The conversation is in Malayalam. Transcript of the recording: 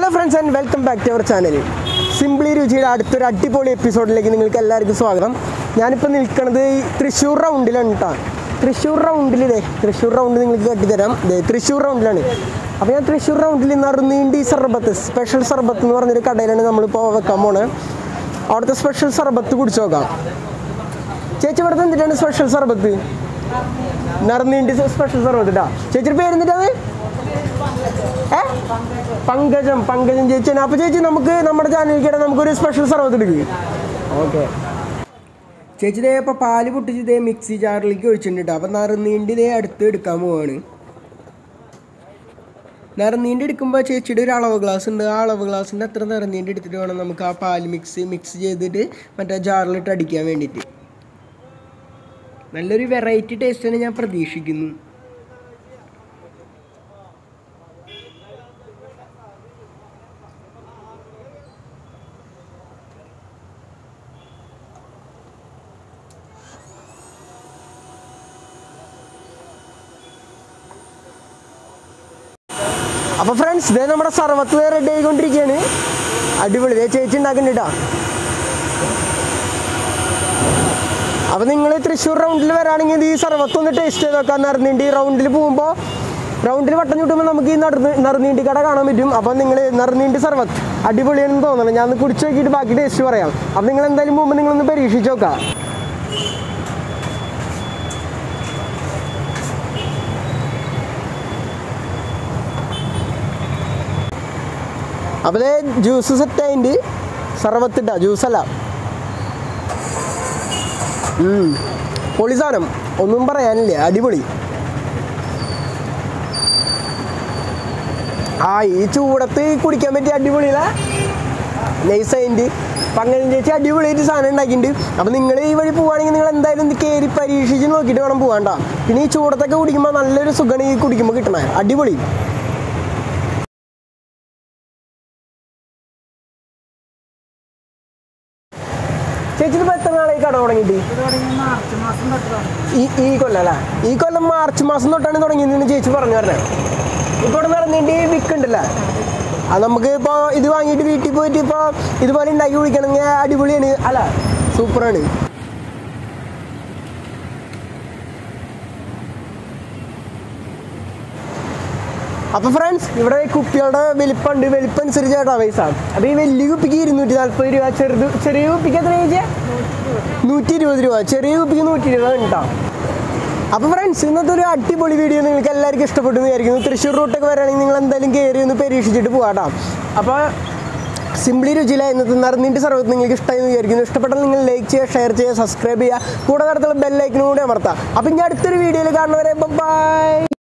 Hello friends and welcome back to our channel simply രുചിയുടെ അടുത്തൊരു അടിപൊളി എപ്പിസോഡിലേക്ക് നിങ്ങൾക്ക് എല്ലാവർക്കും സ്വാഗതം ഞാനിപ്പോൾ നിൽക്കുന്നത് ഈ തൃശ്ശൂർ റൗണ്ടിലാണ് കേട്ടോ തൃശ്ശൂർ റൗണ്ടിൽ ദേ തൃശ്ശൂർ റൗണ്ട് നിങ്ങൾക്ക് കെട്ടിത്തരാം ദേ തൃശ്ശൂർ റൗണ്ടിലാണ് അപ്പോൾ ഞാൻ തൃശ്ശൂർ റൗണ്ടിൽ നറുനീണ്ടി സർബത്ത് സ്പെഷ്യൽ സർബത്ത് എന്ന് പറഞ്ഞൊരു കടയിലാണ് നമ്മളിപ്പോൾ വെക്കാൻ പോണത് അവിടുത്തെ സ്പെഷ്യൽ സർബത്ത് കുടിച്ചു നോക്കാം ചേച്ചി ഇവിടുത്തെ എന്തിട്ടാണ് സ്പെഷ്യൽ സർബത്ത് നറുനീണ്ടി സ്പെഷ്യൽ സർബത്ത് കേട്ടോ ചേച്ചിയുടെ പേര് എന്നിട്ടത് ഏ പങ്കജം പങ്കജം ചേച്ചി അപ്പൊ ചേച്ചി നമുക്ക് നമ്മുടെ ചാനലിൽ നമുക്കൊരു സ്പെഷ്യൽ സർവത്ത് എടുക്കുക ഓക്കെ ചേച്ചി ഇതേ ഇപ്പൊ പാല് പൊട്ടിച്ച് ഇതേ മിക്സി ജാറിലേക്ക് ഒഴിച്ചിട്ടുണ്ട് കേട്ടോ അപ്പൊ നറുനീണ്ടി ഇതേ അടുത്ത് എടുക്കാൻ പോവാണ് നിറനീണ്ടി എടുക്കുമ്പോൾ ചേച്ചിയുടെ ഒരു അളവ് ഗ്ലാസ് ഉണ്ട് ആ അളവ് ഗ്ലാസിൻ്റെ അത്ര നിറനീണ്ടി എടുത്തിട്ട് വേണം നമുക്ക് ആ പാൽ മിക്സ് മിക്സ് ചെയ്തിട്ട് മറ്റേ ജാറിലിട്ട് അടിക്കാൻ വേണ്ടിയിട്ട് നല്ലൊരു വെറൈറ്റി ടേസ്റ്റാണ് ഞാൻ പ്രതീക്ഷിക്കുന്നു അപ്പൊ ഫ്രണ്ട്സ് ഇതേ നമ്മുടെ സർവത്ത് റെഡി ആയിക്കൊണ്ടിരിക്കുകയാണ് അടിപൊളി ഇതേ ചേച്ചി ഉണ്ടാക്കുന്നുണ്ടാ അപ്പൊ നിങ്ങൾ തൃശ്ശൂർ റൗണ്ടിൽ വരാണെങ്കിൽ ഈ സർവത്ത് ഒന്ന് ടേസ്റ്റ് ചെയ്ത് നോക്കാൻ നറുനീണ്ടി റൗണ്ടിൽ പോകുമ്പോൾ റൗണ്ടിൽ വട്ടം ചുട്ടുമ്പോൾ നമുക്ക് ഈ നറുന്ന് നറുനീണ്ടി കട കാണാൻ പറ്റും അപ്പം നിങ്ങൾ നറുനീണ്ടി സർവത്ത് അടിപൊളിയാണെന്ന് തോന്നണം ഞാൻ ഒന്ന് കുടിച്ച് നോക്കിയിട്ട് ബാക്കി ടേസ്റ്റ് പറയാം അപ്പം നിങ്ങൾ എന്തായാലും പോകുമ്പോൾ നിങ്ങളൊന്ന് പരീക്ഷിച്ച് നോക്കാം അപ്പോൾ ജ്യൂസ് സെറ്റ് ആയിട്ട് സർവത്തിട്ട ജ്യൂസല്ല ഉം. പൊളി സാധനം ഒന്നും പറയാനില്ല അടിപൊളി ആ ഈ ചൂടത്ത് കുടിക്കാൻ പറ്റിയ അടിപൊളിയില നൈസ് ആയിട്ട് പങ്കജം ചേച്ചി അടിപൊളിയായിട്ട് സാധനം ഉണ്ടാക്കിയിട്ടുണ്ട് അപ്പം നിങ്ങൾ ഈ വഴി പോവുകയാണെങ്കിൽ നിങ്ങൾ എന്തായാലും ഇത് കയറി പരീക്ഷിച്ച് നോക്കിയിട്ട് വേണം പോകാണ്ട പിന്നെ ഈ ചൂടത്തൊക്കെ കുടിക്കുമ്പോൾ നല്ലൊരു സുഖമാണ് ഈ കുടിക്കുമ്പോൾ കിട്ടണേ അടിപൊളി ചേച്ചി ഇപ്പോൾ എത്ര നാളായി കട തുടങ്ങിയിട്ട് ഈ ഈ കൊല്ലം അല്ലേ ഈ കൊല്ലം മാർച്ച് മാസം തൊട്ടാണ് തുടങ്ങിയതെന്ന് ചേച്ചി പറഞ്ഞു പറഞ്ഞത് ഇപ്പോൾ ഇവിടെ നടന്നിട്ട് വിൽക്കുന്നുണ്ടല്ലേ അത് നമുക്ക് ഇപ്പോൾ ഇത് വാങ്ങിയിട്ട് വീട്ടിൽ പോയിട്ട് ഇപ്പോൾ ഇതുപോലെ ഉണ്ടാക്കി കുടിക്കണമെങ്കിൽ അടിപൊളിയാണ് അല്ല സൂപ്പറാണ് അപ്പൊ ഫ്രണ്ട്സ് ഇവിടെ കുപ്പികളുടെ വലിപ്പമുണ്ട് വലിപ്പം അനുസരിച്ച് കേട്ടോ പൈസ അപ്പൊ ഈ വലിയ കുപ്പിക്ക് ഇരുന്നൂറ്റി നാല്പത് രൂപ ചെറുത് ചെറിയ കുപ്പിക്ക് എത്ര ചോദിച്ചാൽ നൂറ്റി ഇരുപത് രൂപ ചെറിയ കുപ്പിക്ക് നൂറ്റി ഇരുപത് കേട്ടോ അപ്പോൾ ഫ്രണ്ട്സ് ഇന്നത്തെ ഒരു അടിപൊളി വീഡിയോ നിങ്ങൾക്ക് എല്ലാവർക്കും ഇഷ്ടപ്പെട്ടു എന്ന് വിചാരിക്കുന്നു തൃശ്ശൂർ റൂട്ടൊക്കെ വരാണെങ്കിൽ നിങ്ങൾ എന്തായാലും കയറി ഒന്ന് പരീക്ഷിച്ചിട്ട് പോകാട്ടോ അപ്പോൾ സിംപ്ലി രുചിയിലെ ഇന്നത്തെ നിറഞ്ഞിട്ട് സർവത്ത് നിങ്ങൾക്ക് ഇഷ്ടമായി എന്ന് വിചാരിക്കുന്നു ഇഷ്ടപ്പെട്ടാൽ നിങ്ങൾ ലൈക്ക് ചെയ്യുക ഷെയർ ചെയ്യുക സബ്സ്ക്രൈബ് ചെയ്യുക കൂടെ നടത്തുള്ള ബെല്ലൈക്കിനും കൂടി അമർത്താം അപ്പം ഇനി അടുത്തൊരു വീഡിയോയിൽ കാണുന്നവരെ ബൈ